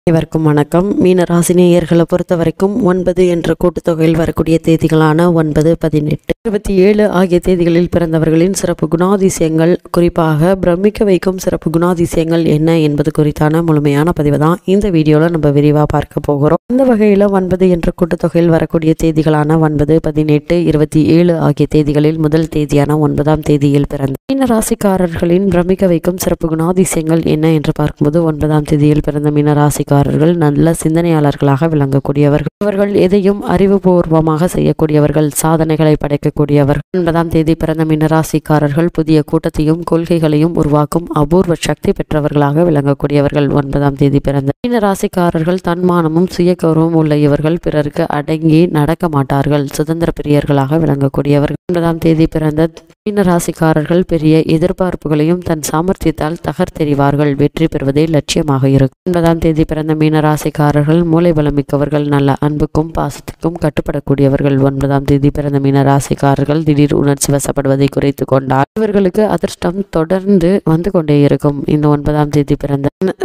அனைவருக்கும் வணக்கம் மீன ராசினியர்களை பொறுத்த வரைக்கும் ஒன்பது என்ற கூட்டுத்தொகையில் வரக்கூடிய தேதிகளான ஒன்பது பதினெட்டு இருபத்தி ஏழு ஆகிய தேதிகளில் பிறந்தவர்களின் சிறப்பு குணாதிசயங்கள் குறிப்பாக பிரமிக்க வைக்கும் சிறப்பு குணாதிசயங்கள் என்ன என்பது குறித்தான முழுமையான பதிவு தான் இந்த வீடியோவில் நம்ம விரிவாக பார்க்க போகிறோம் இந்த வகையில் ஒன்பது என்ற கூட்டுத்தொகையில் வரக்கூடிய தேதிகளான ஒன்பது பதினெட்டு இருபத்தி ஏழு ஆகிய தேதிகளில் முதல் தேதியான ஒன்பதாம் தேதியில் பிறந்த மீன ராசிக்காரர்களின் பிரமிக்க வைக்கும் சிறப்பு குணாதிசயங்கள் என்ன என்று பார்க்கும்போது ஒன்பதாம் தேதியில் பிறந்த மீன ராசிக்காரர்கள் நல்ல சிந்தனையாளர்களாக விளங்கக்கூடியவர்கள் இவர்கள் எதையும் அறிவுபூர்வமாக செய்யக்கூடியவர்கள் சாதனைகளை படைக்கக்கூடியவர்கள் ஒன்பதாம் தேதி பிறந்த மீன ராசிக்காரர்கள் புதிய கூட்டத்தையும் கொள்கைகளையும் உருவாக்கும் அபூர்வ சக்தி பெற்றவர்களாக விளங்கக்கூடியவர்கள் ஒன்பதாம் தேதி பிறந்த மீன ராசிக்காரர்கள் தன்மானமும் சுய கௌரவம் உள்ள இவர்கள் பிறருக்கு அடங்கி நடக்க மாட்டார்கள் சுதந்திர பிரியர்களாக விளங்கக்கூடியவர்கள் ஒன்பதாம் தேதி பிறந்த மீன ராசிக்காரர்கள் பெரிய எதிர்பார்ப்புகளையும் தன் சாமர்த்தியத்தால் தகர்த்தெறிவார்கள் வெற்றி பெறுவதே லட்சியமாக இருக்கும் ஒன்பதாம் தேதி பிறந்த மீன ராசிக்காரர்கள் மூளை பலமிக்கவர்கள் நல்ல அன்புக்கும் பாசத்துக்கும் கட்டுப்படக்கூடியவர்கள் ஒன்பதாம் தேதி பிறந்த மீன ராசிக்காரர்கள் திடீர் உணர்ச்சி வசப்படுவதை குறைத்து கொண்டால் இவர்களுக்கு அதிர்ஷ்டம் தொடர்ந்து வந்து கொண்டே இருக்கும் இந்த ஒன்பதாம் தேதி பிறந்த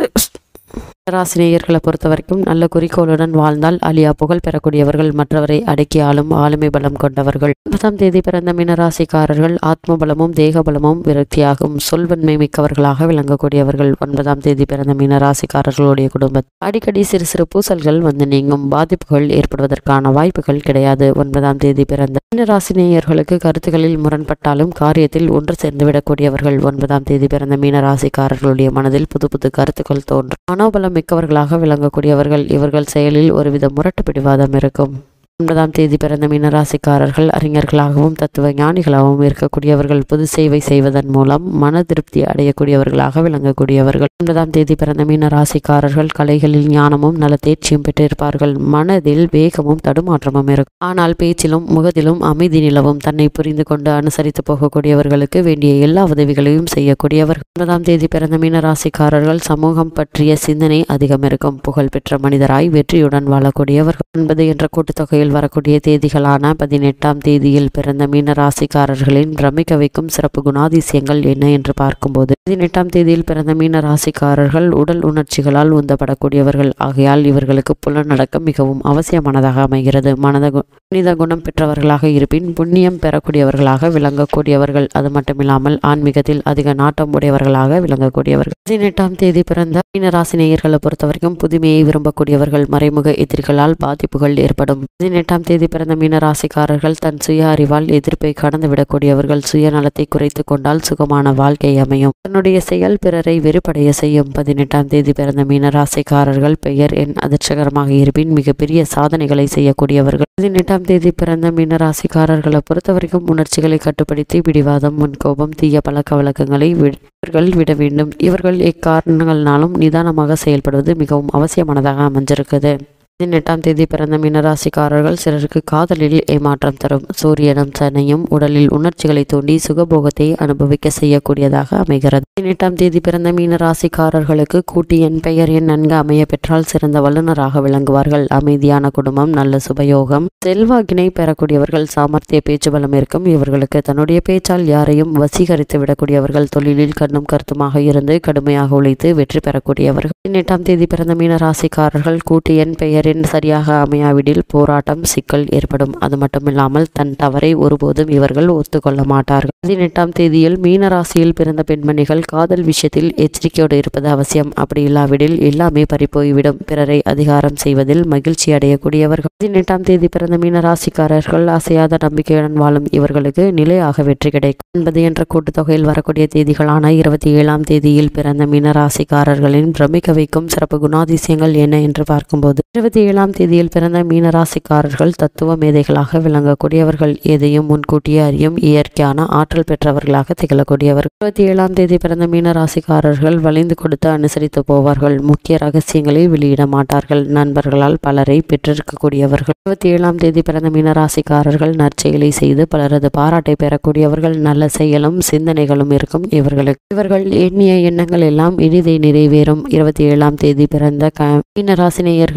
ராசினேயர்களை பொறுத்த வரைக்கும் நல்ல குறிக்கோளுடன் வாழ்ந்தால் அழியா புகழ் பெறக்கூடியவர்கள் மற்றவரை அடக்கி ஆளும் ஆளுமை பலம் கொண்டவர்கள் ஒன்பதாம் தேதி பிறந்த மீனராசிக்காரர்கள் ஆத்ம பலமும் தேக பலமும் விரக்தியாகும் சொல்வன்மை மிக்கவர்களாக விளங்கக்கூடியவர்கள் ஒன்பதாம் தேதி பிறந்த மீனராசிக்காரர்களுடைய குடும்பத்தில் அடிக்கடி சிறு சிறு பூசல்கள் வந்து நீங்கும் பாதிப்புகள் ஏற்படுவதற்கான வாய்ப்புகள் கிடையாது ஒன்பதாம் தேதி பிறந்த மீனராசினேயர்களுக்கு கருத்துக்களில் முரண்பட்டாலும் காரியத்தில் ஒன்று சேர்ந்து விடக்கூடியவர்கள் ஒன்பதாம் தேதி பிறந்த மீனராசிக்காரர்களுடைய மனதில் புது புது கருத்துக்கள் தோன்றும் மனோபலம் மிக்கவர்களாக விளங்கக்கூடியவர்கள் இவர்கள் செயலில் ஒருவித முரட்டு பிடிவாதம் இருக்கும் ஒன்பதாம் தேதி பிறந்த மீனராசிக்காரர்கள் அறிஞர்களாகவும் தத்துவ ஞானிகளாகவும் இருக்கக்கூடியவர்கள் பொது சேவை செய்வதன் மூலம் மன திருப்தி அடையக்கூடியவர்களாக விளங்கக்கூடியவர்கள் ஒன்பதாம் தேதி பிறந்த மீனராசிக்காரர்கள் கலைகளில் ஞானமும் நல தேர்ச்சியும் பெற்றிருப்பார்கள் மனதில் வேகமும் தடுமாற்றமும் இருக்கும் ஆனால் பேச்சிலும் முகத்திலும் அமைதி நிலவும் தன்னை புரிந்து கொண்டு அனுசரித்து போகக்கூடியவர்களுக்கு வேண்டிய எல்லா உதவிகளையும் செய்யக்கூடியவர்கள் ஒன்பதாம் தேதி பிறந்த மீனராசிக்காரர்கள் சமூகம் பற்றிய சிந்தனை அதிகம் இருக்கும் புகழ்பெற்ற மனிதராய் வெற்றியுடன் வாழக்கூடியவர்கள் ஒன்பது என்ற கூட்டுத்தொகையில் வரக்கூடிய தேதிகளான பதினெட்டாம் தேதியில் பிறந்த மீன ராசிக்காரர்களின் பிரமிக்க வைக்கும் சிறப்பு குணாதிசயங்கள் என்ன என்று பார்க்கும்போது பதினெட்டாம் தேதியில் பிறந்த மீன ராசிக்காரர்கள் உடல் உணர்ச்சிகளால் உந்தப்படக்கூடியவர்கள் ஆகையால் இவர்களுக்கு புலநடக்கம் மிகவும் அவசியமானதாக அமைகிறது மனத கு- புனித குணம் பெற்றவர்களாக இருப்பின் புண்ணியம் பெறக்கூடியவர்களாக விளங்கக்கூடியவர்கள் அது மட்டுமில்லாமல் ஆன்மீகத்தில் அதிக நாட்டம் உடையவர்களாக விளங்கக்கூடியவர்கள் பதினெட்டாம் தேதி பிறந்த மீனராசினியர்களை பொறுத்தவரைக்கும் புதுமையை விரும்பக்கூடியவர்கள் மறைமுக எதிரிகளால் பாதிப்புகள் ஏற்படும் பதினெட்டாம் தேதி பிறந்த மீனராசிக்காரர்கள் தன் சுய அறிவால் எதிர்ப்பை கடந்து விடக்கூடியவர்கள் சுயநலத்தை குறைத்து கொண்டால் சுகமான வாழ்க்கை அமையும் தன்னுடைய செயல் பிறரை வெறுப்படைய செய்யும் பதினெட்டாம் தேதி பிறந்த மீனராசிக்காரர்கள் பெயர் என் அதிர்ஷ்டகரமாக இருப்பின் மிகப்பெரிய சாதனைகளை செய்யக்கூடியவர்கள் பதினெட்டாம் தேதி பிறந்த மீனராசிக்காரர்களை பொறுத்தவரைக்கும் உணர்ச்சிகளை கட்டுப்படுத்தி பிடிவாதம் முன்கோபம் தீய பழக்க வழக்கங்களை வி- இவர்கள் விட வேண்டும் இவர்கள் எக்காரணங்களாலும் நிதானமாக செயல்படுவது மிகவும் அவசியமானதாக அமைஞ்சிருக்குது பதினெட்டாம் தேதி பிறந்த மீனராசிக்காரர்கள் சிலருக்கு காதலில் ஏமாற்றம் தரும் சூரியனும் சனையும் உடலில் உணர்ச்சிகளை தூண்டி சுகபோகத்தை அனுபவிக்க செய்யக்கூடியதாக அமைகிறது பதினெட்டாம் தேதி பிறந்த மீனராசிக்காரர்களுக்கு கூட்டு எண் பெயர் எண் நன்கு அமைய பெற்றால் சிறந்த வல்லுநராக விளங்குவார்கள் அமைதியான குடும்பம் நல்ல சுபயோகம் செல்வாக்கினை பெறக்கூடியவர்கள் சாமர்த்திய பேச்சு பலம் இருக்கும் இவர்களுக்கு தன்னுடைய பேச்சால் யாரையும் வசீகரித்து விடக்கூடியவர்கள் தொழிலில் கண்ணும் கருத்துமாக இருந்து கடுமையாக உழைத்து வெற்றி பெறக்கூடியவர்கள் பதினெட்டாம் தேதி பிறந்த மீனராசிக்காரர்கள் கூட்டு எண் பெயர் எண் சரியாக அமையாவிடில் போராட்டம் சிக்கல் ஏற்படும் அது மட்டுமில்லாமல் தன் தவறை ஒருபோதும் இவர்கள் ஒத்துக்கொள்ள மாட்டார்கள் பதினெட்டாம் தேதியில் மீனராசியில் பிறந்த பெண்மணிகள் காதல் விஷயத்தில் எச்சரிக்கையோடு இருப்பது அவசியம் அப்படி இல்லாவிடில் எல்லாமே பறிப்போய்விடும் பிறரை அதிகாரம் செய்வதில் மகிழ்ச்சி அடையக்கூடியவர்கள் பதினெட்டாம் தேதி பிறந்த மீனராசிக்காரர்கள் அசையாத நம்பிக்கையுடன் வாழும் இவர்களுக்கு நிலையாக வெற்றி கிடைக்கும் என்பது என்ற கூட்டுத்தொகையில் வரக்கூடிய தேதிகளான இருபத்தி ஏழாம் தேதியில் பிறந்த மீனராசிக்காரர்களின் பிரமிக்க வைக்கும் சிறப்பு குணாதிசயங்கள் என்ன என்று பார்க்கும்போது இருபத்தி ஏழாம் தேதியில் பிறந்த மீனராசிக்காரர்கள் தத்துவ மேதைகளாக விளங்கக்கூடியவர்கள் எதையும் முன்கூட்டியே அறியும் இயற்கையான ஆற்றல் பெற்றவர்களாக திகழக்கூடியவர்கள் இருபத்தி ஏழாம் தேதி பிறந்த மீனராசிக்காரர்கள் வளைந்து கொடுத்து அனுசரித்து போவார்கள் முக்கிய ரகசியங்களை வெளியிட மாட்டார்கள் நண்பர்களால் பலரை பெற்றிருக்கக்கூடியவர்கள் இருபத்தி ஏழாம் தேதி பிறந்த மீனராசிக்காரர்கள் நற்செயலை செய்து பலரது பாராட்டை பெறக்கூடியவர்கள் நல்ல செயலும் சிந்தனைகளும் இருக்கும் இவர்களுக்கு இவர்கள் எண்ணிய எண்ணங்கள் எல்லாம் இனிதை நிறைவேறும் இருபத்தி ஏழாம் தேதி பிறந்த க மீனராசினியர்களை பொறுத்த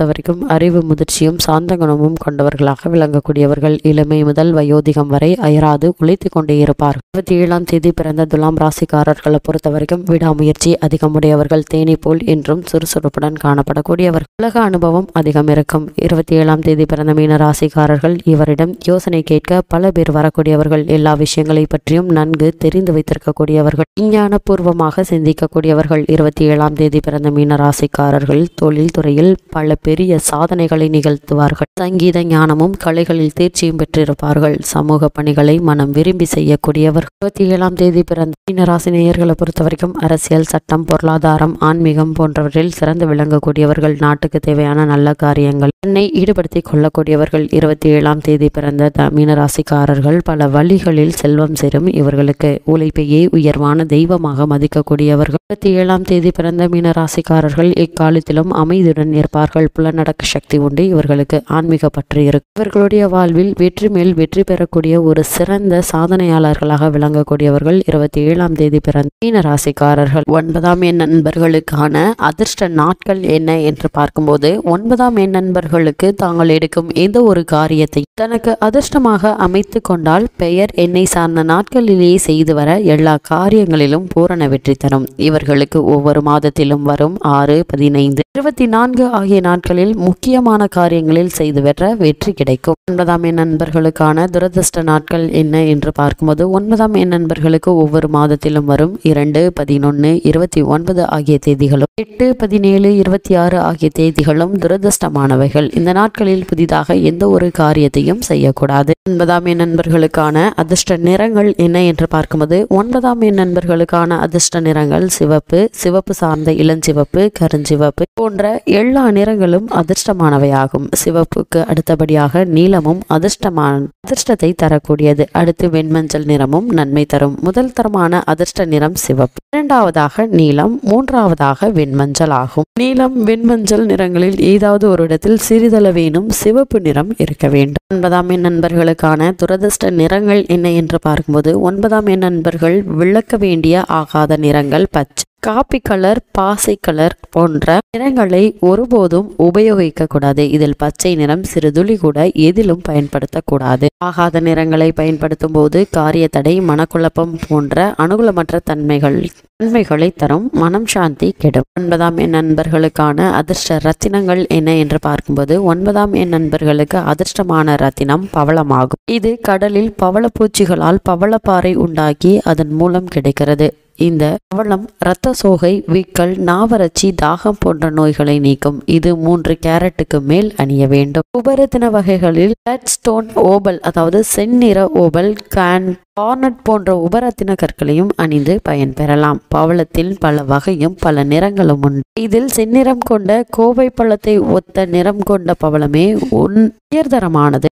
பொறுத்தவரைக்கும் அறிவு முதிர்ச்சியும் சாந்த குணமும் கொண்டவர்களாக விளங்கக்கூடியவர்கள் இளமை முதல் வயோதிகம் வரை அயராது உழைத்து கொண்டே இருப்பார் இருபத்தி ஏழாம் தேதி பிறந்த துலாம் ராசிக்காரர்களை பொறுத்தவரைக்கும் விடாமுயற்சி அதிகமுடையவர்கள் தேனி போல் என்றும் சுறுசுறுப்புடன் காணப்படக்கூடியவர் உலக அனுபவம் அதிகம் இருக்கும் இருபத்தி ஏழாம் தேதி பிறந்த மீன ராசிக்காரர்கள் இவரிடம் யோசனை கேட்க பல பேர் வரக்கூடியவர்கள் எல்லா விஷயங்களை பற்றியும் நன்கு தெரிந்து வைத்திருக்கக்கூடியவர்கள் விஞ்ஞான பூர்வமாக சிந்திக்கக்கூடியவர்கள் இருபத்தி ஏழாம் தேதி பிறந்த மீன ராசிக்காரர்கள் தொழில் துறையில் பல பெரிய சாதனைகளை நிகழ்த்துவார்கள் சங்கீத ஞானமும் கலைகளில் தேர்ச்சியும் பெற்றிருப்பார்கள் சமூக பணிகளை மனம் விரும்பி செய்யக்கூடியவர் இருபத்தி ஏழாம் தேதி பிறந்த மீனராசி நேயர்களை பொறுத்தவரைக்கும் அரசியல் சட்டம் பொருளாதாரம் ஆன்மீகம் போன்றவற்றில் சிறந்து விளங்கக்கூடியவர்கள் நாட்டுக்கு தேவையான நல்ல காரியங்கள் தன்னை ஈடுபடுத்திக் கொள்ளக்கூடியவர்கள் இருபத்தி ஏழாம் தேதி பிறந்த த- மீனராசிக்காரர்கள் பல வழிகளில் செல்வம் சேரும் இவர்களுக்கு உழைப்பையே உயர்வான தெய்வமாக மதிக்கக்கூடியவர்கள் இருபத்தி ஏழாம் தேதி பிறந்த மீனராசிக்காரர்கள் எக்காலத்திலும் அமைதியுடன் இருப்பார்கள் புலனடக்க சக்தி உண்டு இவர்களுக்கு ஆன்மீக பற்று இருக்கும் இவர்களுடைய வாழ்வில் வெற்றி மேல் வெற்றி பெறக்கூடிய ஒரு சிறந்த சாதனையாளர்களாக விளங்கக்கூடியவர்கள் இருபத்தி ஏழாம் தேதி பிறந்த மீனராசிக்காரர்கள் ஒன்பதாம் எண் நண்பர்களுக்கான அதிர்ஷ்ட நாட்கள் என்ன என்று பார்க்கும்போது ஒன்பதாம் எண் நண்பர்களுக்கு தாங்கள் எடுக்கும் எந்த ஒரு காரியத்தை தனக்கு அதிர்ஷ்டமாக அமைத்து கொண்டால் பெயர் எண்ணை சார்ந்த நாட்களிலேயே செய்து வர எல்லா காரியங்களிலும் பூரண வெற்றி தரும் இவர்களுக்கு ஒவ்வொரு மாதத்திலும் வரும் ஆறு பதினைந்து இருபத்தி நான்கு ஆகிய நாட்களில் முக்கியமான காரியங்களில் செய்து வர வெற்றி கிடைக்கும் ஒன்பதாம் எண் நண்பர்களுக்கான துரதிர்ஷ்ட நாட்கள் என்ன என்று பார்க்கும்போது ஒன்பதாம் எண் நண்பர்களுக்கு ஒவ்வொரு மாதத்திலும் வரும் இரண்டு பதினொன்று இருபத்தி ஒன்பது ஆகிய தேதிகளும் எட்டு பதினேழு இருபத்தி ஆறு ஆகிய தேதிகளும் துரதிர்ஷ்டமானவைகள் இந்த நாட்களில் புதிதாக எந்த ஒரு காரியத்தையும் செய்யக்கூடாது ஒன்பதாம் எண் நண்பர்களுக்கான அதிர்ஷ்ட நிறங்கள் என்ன என்று பார்க்கும்போது ஒன்பதாம் எண் நண்பர்களுக்கான அதிர்ஷ்ட நிறங்கள் சிவப்பு சிவப்பு சார்ந்த இளஞ்சிவப்பு கருஞ்சிவப்பு போன்ற எல்லா நிறங்களும் அதிர்ஷ்டமானவையாகும் சிவப்புக்கு அடுத்தபடியாக நீலமும் அதிர்ஷ்டமான அதிர்ஷ்டத்தை தரக்கூடியது அடுத்து வெண்மஞ்சள் நிறமும் நன்மை தரும் முதல் தரமான அதிர்ஷ்ட நிறம் சிவப்பு இரண்டாவதாக நீலம் மூன்றாவதாக வெண்மஞ்சள் ஆகும் நீலம் வெண்மஞ்சள் நிறங்களில் ஏதாவது ஒரு இடத்தில் சிறிதளவேனும் சிவப்பு நிறம் இருக்க வேண்டும் ஒன்பதாம் எண் நண்பர்களுக்கான துரதிர்ஷ்ட நிறங்கள் என்ன என்று பார்க்கும்போது ஒன்பதாம் எண் நண்பர்கள் விளக்க வேண்டிய ஆகாத நிறங்கள் பச்சை காப்பி கலர் பாசை கலர் போன்ற நிறங்களை ஒருபோதும் உபயோகிக்க கூடாது இதில் பச்சை நிறம் சிறுதுளி கூட எதிலும் பயன்படுத்தக்கூடாது ஆகாத நிறங்களை பயன்படுத்தும் போது காரிய தடை மனக்குழப்பம் போன்ற அனுகூலமற்ற தன்மைகள் நன்மைகளை தரும் மனம் சாந்தி கெடும் ஒன்பதாம் எண் நண்பர்களுக்கான அதிர்ஷ்ட ரத்தினங்கள் என்ன என்று பார்க்கும்போது ஒன்பதாம் எண் நண்பர்களுக்கு அதிர்ஷ்டமான ரத்தினம் பவளமாகும் இது கடலில் பவளப்பூச்சிகளால் பவளப்பாறை உண்டாக்கி அதன் மூலம் கிடைக்கிறது இந்த பவளம் இரத்த சோகை வீக்கல் நாவறட்சி தாகம் போன்ற நோய்களை நீக்கும் இது மூன்று கேரட்டுக்கு மேல் அணிய வேண்டும் உபரத்தின வகைகளில் பிளட் ஸ்டோன் ஓபல் அதாவது செந்நிற ஓபல் கேன் கார்னட் போன்ற உபரத்தின கற்களையும் அணிந்து பயன்பெறலாம் பவளத்தில் பல வகையும் பல நிறங்களும் உண்டு இதில் செந்நிறம் கொண்ட கோவை பழத்தை ஒத்த நிறம் கொண்ட பவளமே உன் உயர்தரமானது